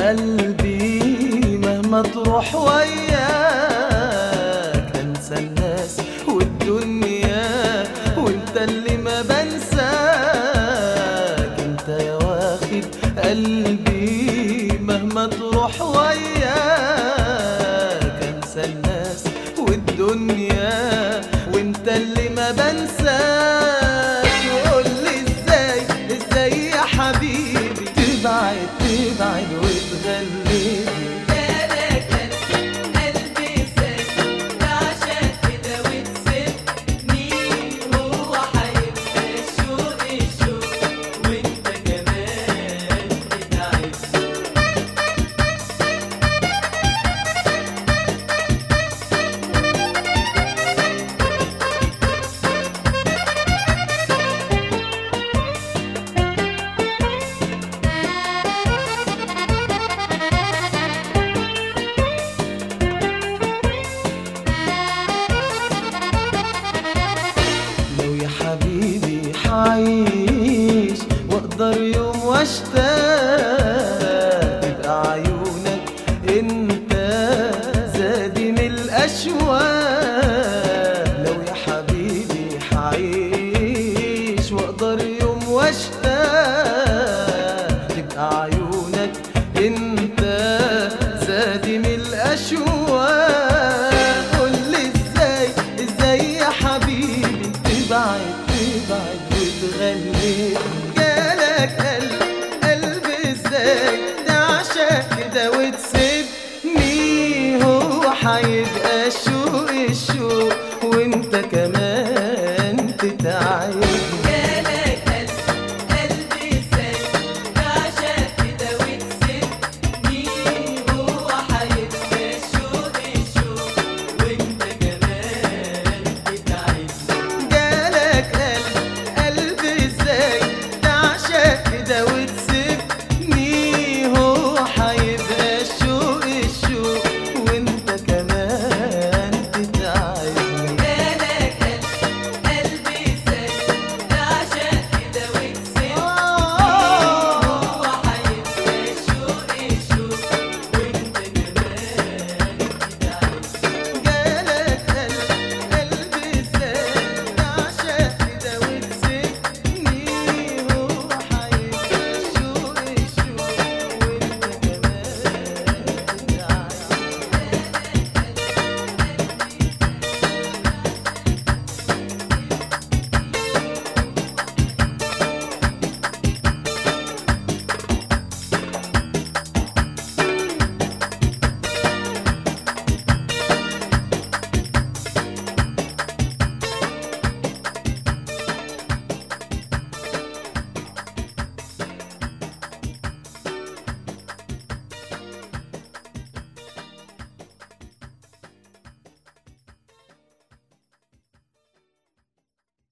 قلبي مهما تروح وياك انسى الناس والدنيا وانت اللي ما بنساك انت يا واخد قلبي مهما تروح وياك انسى الناس والدنيا وانت اللي ما بنساك وقول لي ازاي ازاي يا حبيبي تبعد تبعد وتغلبني بالك قلبي ساكت عشان كده وتسيبني هو هيبقى الشوق الشوق وانت كمان بتعبني لو يا حبيبي حعيش واقدر يوم واشتاق تبقى عيونك انت زادي من الاشواق لو يا حبيبي حعيش واقدر يوم واشتاق تبقى عيونك انت زادي من الاشواق قول لي ازاي ازاي يا حبيبي تبعد تبعد وتغلب جالك قلب قلب ازاي